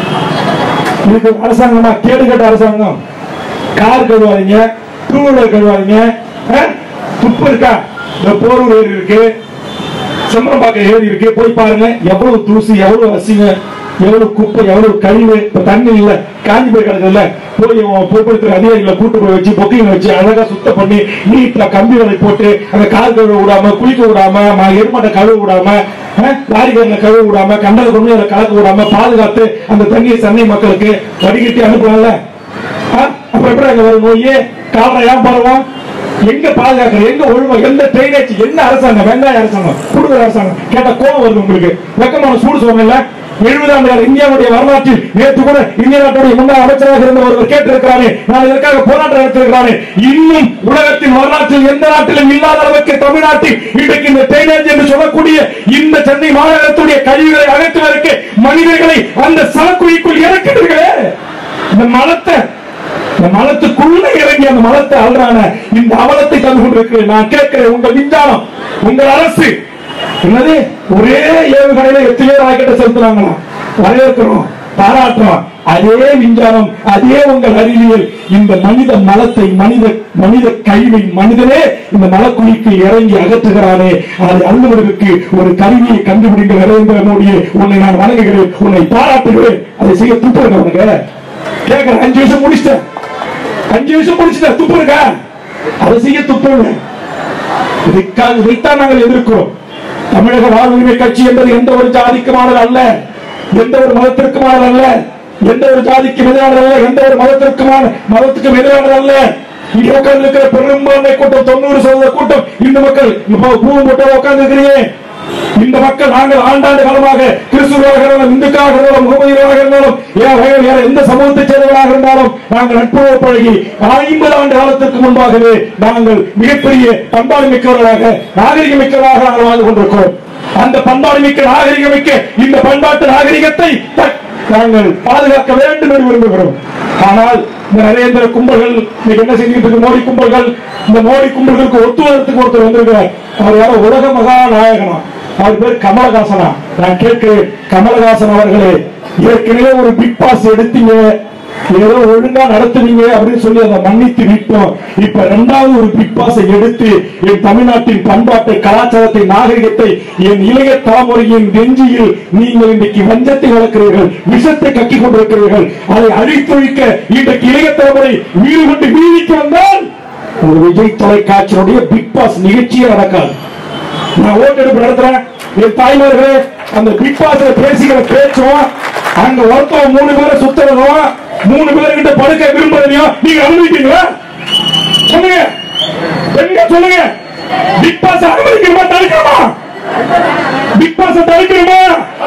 இதுக்கு ஒரு அரசாங்கமா கேடு கட்ட அரசாங்கம் கார் கழுவாதீங்க டூ வீலர் கழுவாதீங்க ஆ? துப்பு இருக்கா இந்த போரூர் ஏரி இருக்கு செம்பரம்பாக்கம் ஏரி இருக்கு போய் பாருங்க எவ்வளவு தூசி எவ்வளவு அசிங்க எவ்வளவு குப்பை எவ்வளவு கழிவு இப்ப தண்ணி இல்ல காஞ்சி போய் கிடக்குதுல்ல போய் போக்குவரத்து அதிகாரிகளை கூட்டு போய் வச்சு பொக்கிங்க வச்சு அழகா சுத்தம் பண்ணி நீட்ல கம்பி வலை போட்டு அந்த கால் கழுவ விடாம குளிக்க விடாம ம- எருமாட்டை கழுவ விடாம ஆ, லாரிக்காரனை கழுவ விடாம கண்டல கொண்டு அதில் கலக்க விடாம பாதுகாத்து அந்த தண்ணியை சென்னை மக்களுக்கு வடிகட்டி அனுப்பலாம்ல ஆ? அப்புறம் எப்படி அங்க வரும் நோய் காரணம் ஏன் பரவும் எங்க பாதுகாக்கிற எங்க ஒழுங்கு எந்த ட்ரைனேஜ் என்ன அரசாங்கம் வெங்காய அரசாங்கம் கொடுக்குற அரசாங்கம் கேட்ட கோபம் வருது உங்களுக்கு வெக்கமான சூடு சொன்னல எழுபது ஆண்டு கால இந்தியாவுடைய வரலாற்றில் நேற்று கூட இந்திய நாட்டுடைய முன்னாள் அமைச்சராக இருந்த ஒருவர் கேட்டிருக்கிறாரே நான் இதற்காக போராட்டம் நடத்திருக்கிறானே இன்னும் உலகத்தின் வரலாற்றில் எந்த நாட்டிலும் இல்லாத அளவுக்கு தமிழ்நாட்டில் இன்றைக்கு இந்த ட்ரைனேஜ் என்று சொல்லக்கூடிய இந்த சென்னை மாநகரத்துடைய கழிவுகளை அகற்றுவதற்கு மனிதர்களை அந்த சலக்குழிக்குள் இறக்குறீர்களே இந்த மலத்தை இந்த மலத்துக்குள்ள இறங்கி அந்த மலத்தை அல்றான இந்த அவலத்தை தந்து கொண்டிருக்கிறேன் நான் கேட்கிறேன் உங்கள் விஞ்ஞானம் உங்கள் அரசு என்னது ஒரே ஏவுகணையில எத்தனையோ ராக்கெட்டை செலுத்துறாங்களா வரவேற்கிறோம் பாராட்டுறோம் அதே விஞ்ஞானம் அதே உங்கள் அறிவியல் இந்த மனித மலத்தை மனித மனித கழிவை மனிதனே இந்த மலக்குழிக்கு இறங்கி அகற்றுகிறானே அதை அள்ளுவதற்கு ஒரு கருவியை கண்டுபிடிங்க நரேந்திர மோடியை உன்னை நான் வணங்குகிறேன் உன்னை பாராட்டுகிறேன் அதை செய்ய துப்புறேன் உனக்கு கேட்கிறேன் அஞ்சு வருஷம் முடிச்சிட்டேன் அஞ்சு வருஷம் முடிச்சிட்டேன் துப்பு இருக்கா அதை செய்ய துப்பு இல்லை. இதுக்காக இதைத்தான் நாங்கள் எதிர்க்கிறோம் தமிழக வாழ்வுரிமை கட்சி என்பது எந்த ஒரு ஜாதிக்குமானது அல்ல எந்த ஒரு மதத்திற்குமானது அல்ல எந்த ஒரு ஜாதிக்கு எதிரானது அல்ல எந்த ஒரு மதத்திற்குமான மதத்துக்கும் எதிரானது அல்ல இங்க உட்கார்ந்து இருக்கிற பெரும்பான்மை கூட்டம் தொண்ணூறு சதவீத கூட்டம் இந்த மக்கள் இப்ப பூவும் போட்டு உட்கார்ந்து இருக்கிறீங்க இந்த மக்கள் நாங்கள் ஆண்டாண்டு காலமாக கிறிஸ்துவராக இருந்தாலும் இந்துக்களாக இருந்தாலும் முகமதியராக இருந்தாலும் ஏன் வேற வேற எந்த சமூகத்தைச் சேர்ந்தவர்களாக இருந்தாலும் நாங்கள் நட்புறவு பழகி ஐம்பது ஆண்டு காலத்திற்கு முன்பாகவே நாங்கள் மிகப்பெரிய பண்பாடு மிக்கவர்களாக நாகரிக மிக்கவர்களாக நாங்கள் வாழ்ந்து கொண்டிருக்கிறோம் அந்த பண்பாடு மிக்க நாகரிக மிக்க இந்த பண்பாட்டு நாகரிகத்தை த- நாங்கள் பாதுகாக்க வேண்டும் என்று விரும்புகிறோம் ஆனால் இந்த நரேந்திர கும்பல்கள் இன்னைக்கு என்ன செஞ்சுட்டு இருக்கு மோடி கும்பல்கள் இந்த மோடி கும்பல்களுக்கு ஒத்துவதற்கு ஒருத்தர் வந்திருக்கிறார் அவர் யாரோ உலக மகாநாயகனா அவர் பேர் கமலஹாசனா நான் கேட்கிறேன் கமலஹாசன் அவர்களே ஏற்கனவே ஒரு பிக் பாஸ் எடுத்தீங்க ஏதோ ஒழுங்கா நடத்துவீங்க அப்படின்னு சொல்லி அதை மன்னித்து விட்டோம் இப்ப இரண்டாவது ஒரு பிக் பாஸை எடுத்து என் தமிழ்நாட்டின் பண்பாட்டை கலாச்சாரத்தை நாகரிகத்தை என் இளைய தலைமுறையின் நெஞ்சியில் நீங்கள் இன்றைக்கு வஞ்சத்தை வளர்க்கிறீர்கள் விஷத்தை கக்கிக் கொண்டிருக்கிறீர்கள் அதை அழித்தொழிக்க இன்றைக்கு இளைய தலைமுறை வீடு கொண்டு வீதிக்கு வந்தால் உங்க விஜய் தொலைக்காட்சியினுடைய பிக் பாஸ் நிகழ்ச்சியே நடக்காது நான் ஓட்டெடுப்பு நடத்துறேன் என் தாய்மார்களே அந்த பிக் பாஸ்ல பேசிக்கிற பேச்சும் அங்க ஒருத்தவன் மூணு பேரை சுத்துறதும் மூணு பேர்கிட்ட படுக்க விரும்புறதையும் நீங்க அனுமதிப்பீங்களா சொல்லுங்க பெண்க சொல்லுங்க பிக் பாஸ் அனுமதிக்கணுமா தடுக்கணுமா பிக் பாஸ் தடுக்கணுமா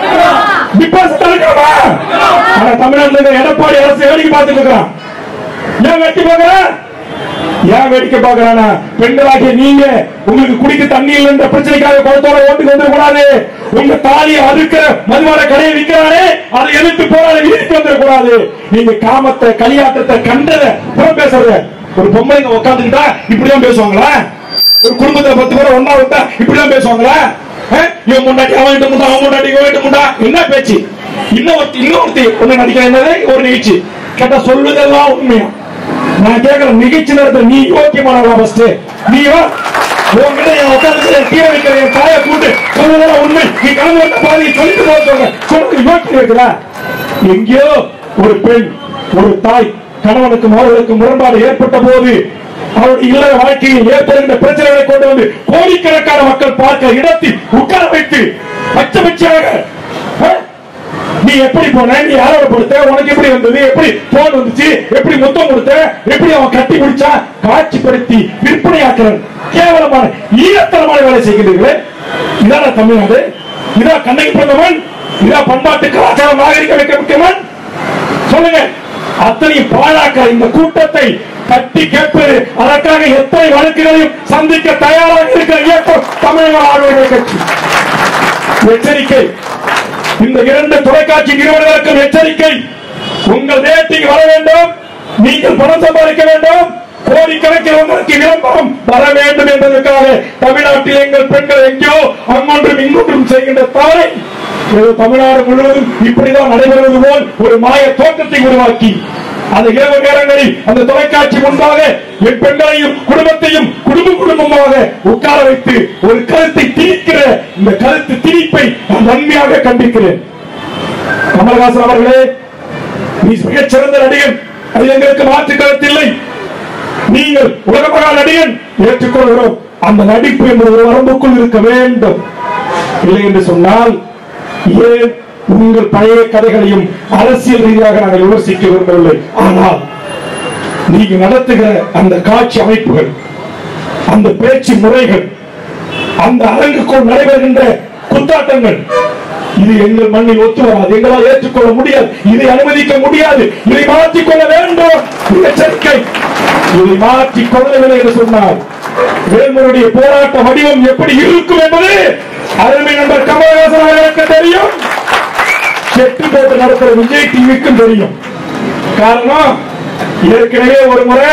பிக் பாஸ் தடுக்கணுமா ஆனா தமிழ்நாட்டுல இருக்கிற எடப்பாடி அரசு வேடிக்கை பார்த்துட்டு இருக்கிறான் ஏன் வெட்டி பார்க்கிறேன் ஏன் வேடிக்கை பார்க்கறானா பெண்களாகிய நீங்க உங்களுக்கு குடிக்க தண்ணி இல்லைன்ற பிரச்சனைக்காக குளத்தோட ஓட்டுக்கு வந்துடக்கூடாது உங்க தாலியை அறுக்கிற மதுவான கடையை விற்கிறாரே அதை எதிர்த்து போராட வீட்டுக்கு வந்துடக்கூடாது நீங்க காமத்தை களியாட்டத்தை கண்டத புறம் பேசுறத ஒரு பொம்பளைங்க உட்காந்துக்கிட்டா இப்படிதான் பேசுவாங்களா ஒரு குடும்பத்துல பத்து பேரை ஒன்னா விட்டா இப்படிதான் பேசுவாங்களா அஹ்? இவன் முன்னாடி அவன் கிட்ட முண்டா அவன் முன்னாடி இவன் கிட்ட முண்டா என்ன பேச்சு இன்னொருத்தி இன்னொருத்தி ஒண்ணு நடிக்கிற என்னது ஒரு நிகழ்ச்சி கேட்டா சொல்லுதெல்லாம் உண்மையா நான் கேட்கிறேன் நிகழ்ச்சி நேரத்தில் நீ யோக்கியமானவளா ஃபர்ஸ்ட் நீ வா உன்கிட்ட என் உட்காந்து கீழே வைக்கிற என் தாயை கூட்டு சொல்லுதெல்லாம் உண்மை நீ கலந்து வந்த பாதி சொல்லிட்டு போக சொல்ற சொல்றது யோக்கியம் இருக்குதா எங்கேயோ ஒரு பெண் ஒரு தாய் கணவனுக்கும் அவர்களுக்கு முரண்பாடு ஏற்பட்ட போது அவருடைய இல்லற வாழ்க்கையில் ஏற்படுகின்ற பிரச்சனைகளை கொண்டு வந்து கோடிக்கணக்கான மக்கள் பார்க்க இடத்தில் உட்கார வைத்து பச்சை பச்சையாக அஹ், நீ எப்படி போன நீ யாரோட கொடுத்த உனக்கு எப்படி வந்தது எப்படி போன் வந்துச்சு எப்படி முத்தம் கொடுத்த எப்படி அவன் கட்டி பிடிச்சா காட்சிப்படுத்தி விற்பனையாக்குறன் கேவலமான ஈரத்தனமான வேலை செய்கிறீர்களே இதான தமிழ்நாடு இதா கண்ணகி பிறந்தவன் இதா பண்பாட்டு கலாச்சாரம் நாகரிக வைக்க முக்கியவன் சொல்லுங்க அத்தனை பாழாக்க இந்த கூட்டத்தை தட்டி கேட்பது அதற்காக எத்தனை வழக்குகளையும் சந்திக்க தயாராக இருக்கிற இயக்கம் தமிழக ஆளுநர் கட்சி எச்சரிக்கை இந்த இரண்டு தொலைக்காட்சி நிறுவனங்களுக்கும் எச்சரிக்கை உங்கள் ரேட்டிங் வர வேண்டும் நீங்கள் பணம் சம்பாதிக்க வேண்டும் கோடிக்கணக்கில் உங்களுக்கு விளம்பரம் வர வேண்டும் என்பதற்காக தமிழ்நாட்டில் எங்கள் பெண்கள் எங்கேயோ அங்கொன்றும் இங்கொன்றும் செய்கின்ற தவறை ஏதோ தமிழ்நாடு முழுவதும் இப்படிதான் நடைபெறுவது போல் ஒரு மாய தோற்றத்தை உருவாக்கி அந்த இரவு நேரங்களில் அந்த தொலைக்காட்சி முன்பாக என் பெண்களையும் குடும்பத்தையும் குடும்ப குடும்பமாக உட்கார வைத்து ஒரு கருத்தை திணிக்கிற இந்த கருத்து திணிப்பை நான் வன்மையாக கண்டிக்கிறேன் கமலஹாசன் அவர்களே நீ மிகச் சிறந்த நடிகன் அது எங்களுக்கு மாற்று கருத்தில்லை நீங்கள் உலகமகா நடிகன் ஏற்றுக்கொள்கிறோம் அந்த நடிப்பு என்பது ஒரு வரம்புக்குள் இருக்க வேண்டும் இல்லை என்று சொன்னால் ஏன் உங்கள் பழைய கதைகளையும் அரசியல் ரீதியாக நாங்கள் விமர்சிக்க விரும்பவில்லை ஆனால் நீங்க நடத்துகிற அந்த காட்சி அமைப்புகள் அந்த பேச்சு முறைகள் அந்த அரங்குக்குள் நடைபெறுகின்ற குத்தாட்டங்கள் இது எங்கள் மண்ணில் ஒத்து வராது எங்களால் ஏற்றுக்கொள்ள முடியாது இதை அனுமதிக்க முடியாது இதை மாற்றிக் கொள்ள வேண்டும் இந்த எச்சரிக்கை இதை மாற்றிக் கொள்ளவில்லை என்று சொன்னார் வேல்முருடைய போராட்ட வடிவம் எப்படி இருக்கும் என்பது அருமை நண்பர் கமலஹாசன் அவர்களுக்கு தெரியும் செட்டு போட்டு நடத்துற விஜய் டிவிக்கும் தெரியும் காரணம் ஏற்கனவே ஒரு முறை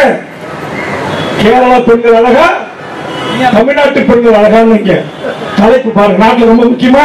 கேரளா பெண்கள் அழகா தமிழ்நாட்டு பெண்கள் அழகான்னு இங்க தலைப்பு பாருங்க நாட்டுல ரொம்ப முக்கியமா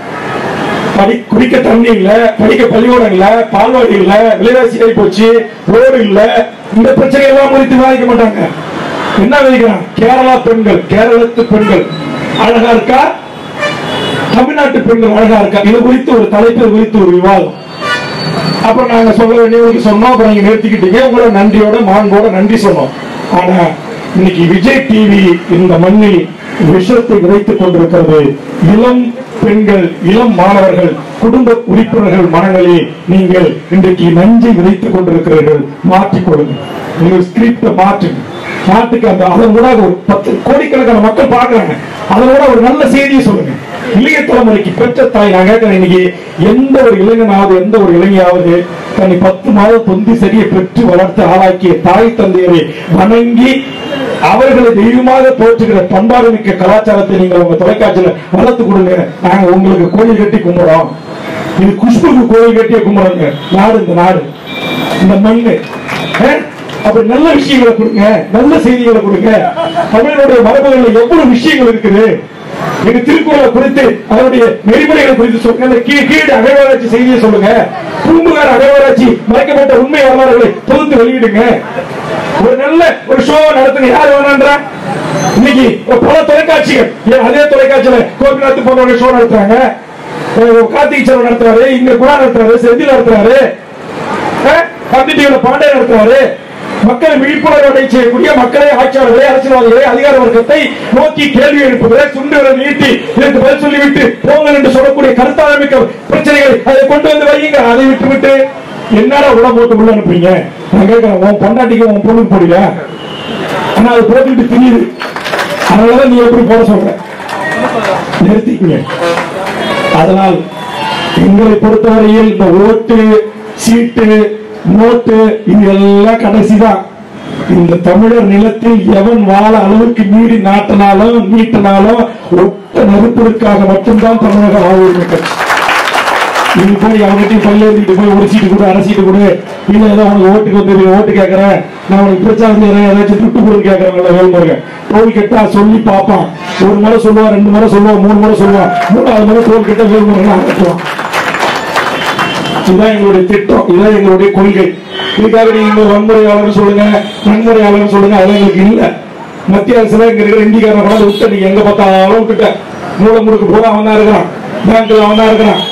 படி குடிக்க தண்ணி இல்ல படிக்க பள்ளிக்கூடம் இல்ல பால்வாடி இல்ல விலைவாசி ஆகி போச்சு ரோடு இல்ல இந்த பிரச்சனை எல்லாம் குறித்து விவாதிக்க மாட்டாங்க என்ன விதிக்கிறான் கேரளா பெண்கள் கேரளத்து பெண்கள் அழகா இருக்கா தமிழ்நாட்டு பெண்கள் அழகா இருக்கா இது குறித்து ஒரு தலைப்பு இது குறித்து ஒரு விவாதம் அப்புறம் நாங்க சொல்ல வேண்டியவங்களுக்கு சொன்னோம் அப்புறம் நீங்க நிறுத்திக்கிட்டீங்க உங்களை நன்றியோட மாண்போட நன்றி சொன்னோம் ஆனா இன்னைக்கு விஜய் டிவி இந்த மண்ணில் விஷத்தை விதைத்துக் கொண்டிருக்கிறது இளம் பெண்கள் இளம் மாணவர்கள் குடும்ப உறுப்பினர்கள் மனங்களில் நீங்கள் இன்றைக்கு நஞ்சை விதைத்துக் கொண்டிருக்கிறீர்கள் மாற்றிக் கொடுங்க நீங்கள் ஸ்கிரிப்ட மாற்றுங்க நாட்டுக்கு அந்த அதன் கூட ஒரு பத்து கோடிக்கணக்கான மக்கள் பார்க்கறாங்க அதன் கூட ஒரு நல்ல செய்தியை சொல்லுங்க இளைய தலைமுறைக்கு பெற்ற தாய் நான் கேட்கிறேன் இன்னைக்கு எந்த ஒரு இளைஞனாவது எந்த ஒரு இளைஞாவது தன்னை பத்து மாதம் தொந்தி சரியை பெற்று வளர்த்து ஆளாக்கிய தாய் தந்தையரை வணங்கி அவர்களை தெய்வமாக போற்றுகிற பண்பாடு மிக்க கலாச்சாரத்தை நீங்கள் உங்க தொலைக்காட்சியில வளர்த்து கொடுங்க நாங்க உங்களுக்கு கோயில் கட்டி கும்பிடுறோம் இது குஷ்புக்கு கோயில் கட்டிய கும்பிடுறோங்க நாடு இந்த நாடு இந்த மண்ணு அஹ்? அப்ப நல்ல விஷயங்களை கொடுங்க நல்ல செய்திகளை கொடுங்க தமிழனுடைய மரபுகளில் எவ்வளவு விஷயங்கள் இருக்குது எங்க திருக்குறளை குறித்து அதனுடைய நெறிமுறைகளை குறித்து சொல்லுங்க அந்த கீழ் கீழ் அகழ்வாராய்ச்சி செய்தியை சொல்லுங்க பூம்புகார் அகழ்வாராய்ச்சி மறைக்கப்பட்ட உண்மை வரலாறுகளை தொகுத்து வெளியிடுங்க ஒரு நல்ல ஒரு ஷோ நடத்துங்க யார் வேணான்றா இன்னைக்கு ஒரு பல தொலைக்காட்சிகள் ஏன் அதே தொலைக்காட்சியில கோபிநாத் போன்றவங்க ஷோ நடத்துறாங்க அஹ் கார்த்திக் செல்வன் நடத்துறாரு இங்க குணா நடத்துறாரு செந்தில் நடத்துறாரு அஹ், கம்பி டிவில பாண்டே நடத்துறாரு மக்களை விழிப்புணர்வு செய்யக்கூடிய மக்களை ஆட்சியாளர்களை அரசியல்வாதிகளை அதிகார வர்க்கத்தை நோக்கி கேள்வி எழுப்புவதை சுண்டுகளை நீட்டி இதற்கு பதில் சொல்லிவிட்டு போங்கள் என்று சொல்லக்கூடிய கருத்தாளமிக்க பிரச்சனைகளை அதை கொண்டு வந்து வையுங்க அதை விட்டுவிட்டு என்னடா உள்ள போட்டு உள்ள அனுப்புறீங்க நான் கேட்கிறேன் உன் பொண்டாட்டிக்கு உன் பொண்ணுக்கு போடல ஆனா அது போட்டுக்கிட்டு திணியுது அதனால நீ எப்படி போட சொல்ற நிறுத்திக்கங்க அதனால் எங்களை பொறுத்தவரையில் இந்த ஓட்டு சீட்டு நோட்டு இது எல்லாம் கடைசிதான் இந்த தமிழர் நிலத்தில் எவன் வாழ அளவுக்கு மீறி நாட்டினாலும் நீட்டினாலும் ஒட்ட நெருப்பதற்காக மட்டும்தான் தமிழக வாழ்வுரிமை கட்சி நீங்க போய் அவங்ககிட்ட பள்ளி எழுதிட்டு போய் ஒரு சீட்டு கொடு அரை சீட்டு கொடு இல்ல ஏதோ உனக்கு ஓட்டுக்கு வந்து நீ ஓட்டு கேட்கறேன் நான் உனக்கு பிரச்சாரம் செய்யறேன் ஏதாச்சும் துட்டு கொடு கேட்கறேன் வேல்முருகன் தோல் கெட்டா சொல்லி பார்ப்பான் ஒரு முறை சொல்லுவான் ரெண்டு முறை சொல்லுவான் மூணு முறை சொல்லுவான் மூணாவது முறை தோல் கெட்ட வேல்முருகன் அகற்றுவான் இதுதான் எங்களுடைய திட்டம் இதுதான் எங்களுடைய கொள்கை இதுக்காக நீங்க வன்முறையாளர் சொல்லுங்க நன்முறையாளர் சொல்லுங்க அதெல்லாம் எங்களுக்கு இல்ல மத்திய அரசுல இங்க இருக்கிற இந்திக்காரன் கொண்டாந்து விட்ட நீங்க எங்க பார்த்தாலும் விட்டுட்ட மூல முடுக்கு பூரா அவன் தான் இருக்கிறான் பேங்க்ல அவன் தான் இருக்கிறான்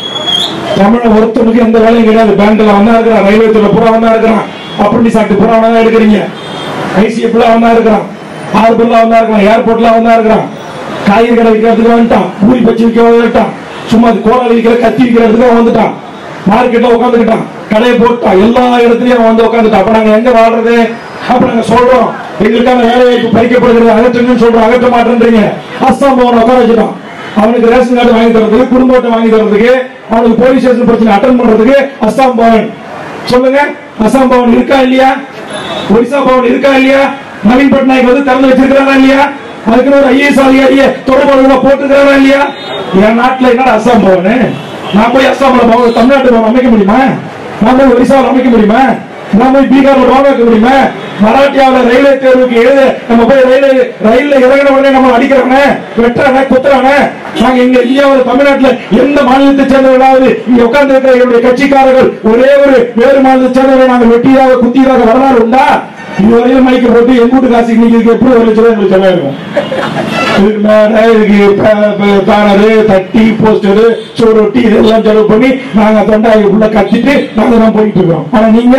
தமிழ ஒருத்தனுக்கு எந்த வேலையும் கிடையாது பேங்க்ல அவன் தான் இருக்கிறான் ரயில்வே துறை பூரா அவன் தான் இருக்கிறான் அப்படி சாப்பிட்டு பூரா அவன் தான் எடுக்கிறீங்க ஐசிஎஃப்ல அவன் தான் இருக்கிறான் ஹார்பர்ல அவன் தான் இருக்கிறான் ஏர்போர்ட்ல அவன் தான் இருக்கிறான் காய்கறி கடை விற்கிறதுக்கு வந்துட்டான் பூரி பச்சி விற்க வந்துட்டான் சும்மா அது கோலாளி விற்கிற கத்தி விற்கிறதுக்கு அவன் வந்துட்டான் மார்க்கெட்ல உட்காந்துக்கிட்டான் கடையை போட்டான் எல்லா இடத்துலயும் அவன் வந்து உட்காந்துட்டான் அப்ப நாங்க எங்க வாழ்றது அப்ப நாங்க சொல்றோம் எங்களுக்கான வேலை வாய்ப்பு பறிக்கப்படுகிறது அகற்றுங்கன்னு சொல்றோம் அகற்ற மாட்டேன்றீங்க அஸ்ஸாம் பவன் உட்கார வச்சுட்டான் அவனுக்கு ரேஷன் கார்டு வாங்கி தரதுக்கு குடும்ப அட்டை வாங்கி தரதுக்கு அவனுக்கு போலீஸ் ஸ்டேஷன் பிரச்சனை அட்டன் பண்றதுக்கு அஸ்ஸாம் பவன் சொல்லுங்க அஸ்ஸாம் பவன் இருக்கா இல்லையா ஒரிசா பவன் இருக்கா இல்லையா நவீன் பட்நாயக் வந்து திறந்து வச்சிருக்கிறாரா இல்லையா அதுக்குன்னு ஒரு ஐஏஎஸ் அதிகாரிய தொடர்பு போட்டுக்கிறாரா இல்லையா என் நாட்டுல என்னடா அஸ்ஸாம் பவனு நான் போய் அஸ்ஸாம்ல பவன் தமிழ்நாட்டு பவன் அமைக்க முடியுமா நான் போய் ஒரிசாவில் அமைக்க முடியுமா நான் போய் பீகார்ல பவன் வைக்க முடியுமா மராட்டியாவில் ரயில்வே தேர்வுக்கு எழுத நம்ம போய் ரயில்வே ரயில்ல இறங்கின உடனே நம்ம அடிக்கிறாங்க வெட்டுறாங்க குத்துறாங்க நாங்க இங்க இந்தியாவில் தமிழ்நாட்டுல எந்த மாநிலத்தை சேர்ந்தவர்களாவது இங்க உட்கார்ந்து இருக்கிற எங்களுடைய கட்சிக்காரர்கள் ஒரே ஒரு வேறு மாநிலத்தை சேர்ந்தவரை நாங்கள் வெட்டியதாக குத்தியதாக வரலாறு உண்டா இதுவரையும் மைக்க போட்டு எங்க வீட்டு காசுக்கு நீங்க இதுக்கு எப்படி ஒரு லட்சம் ரூபாய் எங்களுக்கு செலவு இருக்கும் இதுக்கு மேல இதுக்கு பேனரு தட்டி போஸ்டரு சோரொட்டி இதெல்லாம் செலவு பண்ணி நாங்க தொண்டாய் உள்ள கத்திட்டு நாங்க தான் போயிட்டு இருக்கோம் ஆனா நீங்க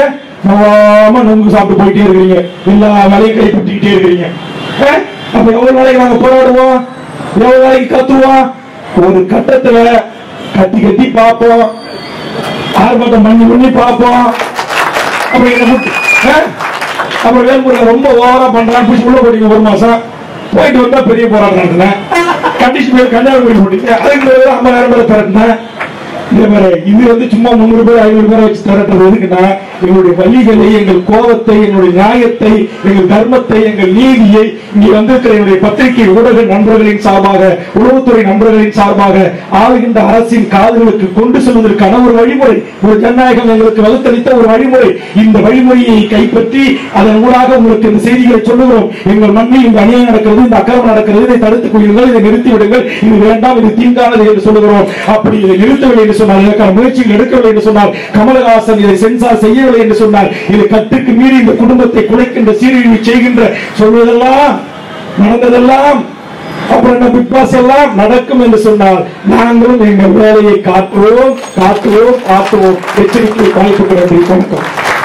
நவாம நொங்கு சாப்பிட்டு போயிட்டே இருக்கிறீங்க எல்லா வேலையும் கைப்பற்றிக்கிட்டே இருக்கிறீங்க அஹ்? அப்ப எவ்வளவு நாளைக்கு நாங்க போராடுவோம் எவ்வளவு நாளைக்கு கத்துவோம் ஒரு கட்டத்துல கத்தி கத்தி பார்ப்போம் ஆர்ப்பாட்டம் பண்ணி பண்ணி பார்ப்போம் அப்புறம் என்ன கூப்பிட்டு, அஹ்? அப்புறம் வேல்முருகன் ரொம்ப ஓவரா பண்றான் பிடிச்சி உள்ள போட்டீங்க ஒரு மாசம் போயிட்டு வந்தா பெரிய போராட்டம் நடத்தினேன் கண்டிஷன் பேர் கன்னியாகுமரி போட்டீங்க அதுக்கு பிறகு ஐம்பதாயிரம் பேர் திரட்டினேன் இதே மாதிரி இது வந்து சும்மா முந்நூறு பேர் ஐநூறு பேரை வச்சு திரட்டுறது எதுக்குன்னா எங்களுடைய வழிகளை எங்கள் கோபத்தை எங்களுடைய நியாயத்தை எங்கள் தர்மத்தை எங்கள் நீதியை இங்கே வந்திருக்கிற என்னுடைய பத்திரிகை ஊடக நண்பர்களின் சார்பாக உளவுத்துறை நண்பர்களின் சார்பாக ஆளுகின்ற அரசின் காதுகளுக்கு கொண்டு செல்வதற்கான ஒரு வழிமுறை ஒரு ஜனநாயகம் எங்களுக்கு வகுத்தளித்த ஒரு வழிமுறை இந்த வழிமுறையை கைப்பற்றி அதன் ஊடாக உங்களுக்கு இந்த செய்திகளை சொல்லுகிறோம் எங்கள் மண்ணில் இந்த அநியாயம் நடக்கிறது இந்த அக்கிரமம் நடக்கிறது இதை தடுத்துக் கொள்ளுங்கள் இதை நிறுத்தி விடுங்கள் இது வேண்டாம் இது தீங்கானது என்று சொல்லுகிறோம் அப்படி இதை நிறுத்தவில்லை என்று சொன்னால் இதற்கான முயற்சிகள் எடுக்கவில்லை என்று சொன்னால் கமலஹாசன் இதை சென்சார் செய்யவில்லை என்று சொன்னார் இது கட்டுக்கு மீறி இந்த குடும்பத்தை குலைக்கின்ற சீரழிவு செய்கின்ற சொல்வதெல்லாம் நடந்ததெல்லாம் அப்புறம் என்ன பிக் பாஸ் எல்லாம் நடக்கும் என்று சொன்னால் நாங்களும் எங்கள் வேலையை காட்டுவோம் காட்டுவோம் காட்டுவோம் எச்சரிக்கை வாய்ப்பு கிடையாது வணக்கம்